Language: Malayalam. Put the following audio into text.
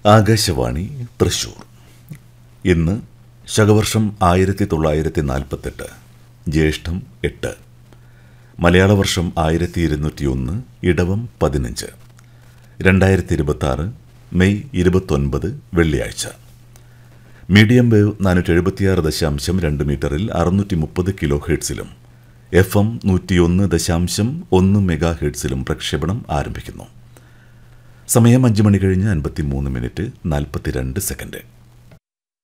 ആകാശവാണി തൃശൂർ ഇന്ന് ശകവർഷം ആയിരത്തി തൊള്ളായിരത്തി നാൽപ്പത്തെട്ട് ജ്യേഷ്ഠം എട്ട് മലയാള വർഷം ആയിരത്തി ഇരുന്നൂറ്റിയൊന്ന് ഇടവം പതിനഞ്ച് രണ്ടായിരത്തി ഇരുപത്തി ആറ് മെയ് ഇരുപത്തൊൻപത് വെള്ളിയാഴ്ച മീഡിയം വേവ് നാനൂറ്റി എഴുപത്തിയാറ് ദശാംശം രണ്ട് മീറ്ററിൽ അറുന്നൂറ്റി മുപ്പത് കിലോ ഹെഡ്സിലും എഫ് എം നൂറ്റിയൊന്ന് ദശാംശം ഒന്ന് മെഗാ ഹെഡ്സിലും പ്രക്ഷേപണം ആരംഭിക്കുന്നു സമയം അഞ്ച് മണി കഴിഞ്ഞ് അൻപത്തി മൂന്ന് മിനിറ്റ് നാൽപ്പത്തിരണ്ട് സെക്കൻഡ്